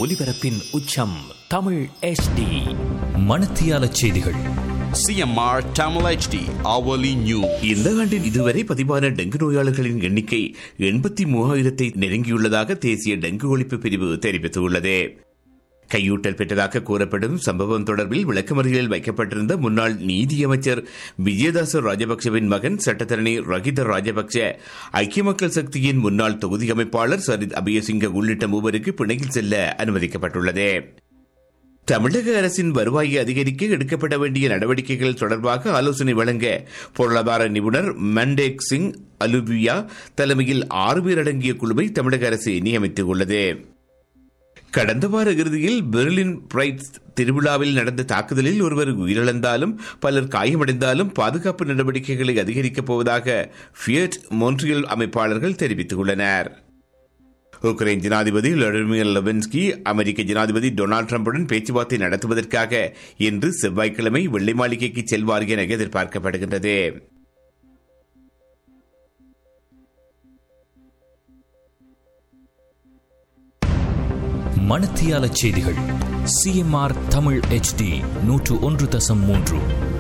ஒலிபரப்பின் உச்சம் தமிழ் HD மணத்தியால செய்திகள் CMR Tamil HD hourly news. இந்த ஆண்டில் இதுவரை பதிவான டெங்கு நோயாளர்களின் எண்ணிக்கை எண்பத்தி மூவாயிரத்தை நெருங்கியுள்ளதாக தேசிய டெங்கு ஒழிப்பு பிரிவு தெரிவித்துள்ளது கையூட்டல் பெற்றதாக கூறப்படும் சம்பவம் தொடர்பில் விளக்கமறியலில் வைக்கப்பட்டிருந்த முன்னாள் நீதியமைச்சர் விஜயதாச ராஜபக்சவின் மகன் சட்டத்தரணி ரகித ராஜபக்ச ஐக்கிய மக்கள் சக்தியின் முன்னாள் தொகுதி அமைப்பாளர் சரித் அபயசிங்க உள்ளிட்ட மூவருக்கு பிணையில் செல்ல அனுமதிக்கப்பட்டுள்ளது தமிழக அரசின் வருவாயை அதிகரிக்க எடுக்கப்பட வேண்டிய நடவடிக்கைகள் தொடர்பாக ஆலோசனை வழங்க பொருளாதார நிபுணர் மண்டேக் சிங் அலுபியா தலைமையில் ஆறு பேர் அடங்கிய குழுவை தமிழக அரசு நியமித்துள்ளது கடந்த வார இறுதியில் பெர்லின் பிரைட் திருவிழாவில் நடந்த தாக்குதலில் ஒருவர் உயிரிழந்தாலும் பலர் காயமடைந்தாலும் பாதுகாப்பு நடவடிக்கைகளை அதிகரிக்கப் போவதாக ஃபியட் மோன்ட்ரியல் அமைப்பாளர்கள் தெரிவித்துள்ளனர் உக்ரைன் ஜனாதிபதி விளாடிமிர் லெவன்ஸ்கி அமெரிக்க ஜனாதிபதி டொனால்டு டிரம்புடன் பேச்சுவார்த்தை நடத்துவதற்காக இன்று செவ்வாய்க்கிழமை வெள்ளை மாளிகைக்கு செல்வார் என எதிர்பார்க்கப்படுகின்றது மணத்தியால செய்திகள் சிஎம்ஆர் தமிழ் HD நூற்று ஒன்று தசம் மூன்று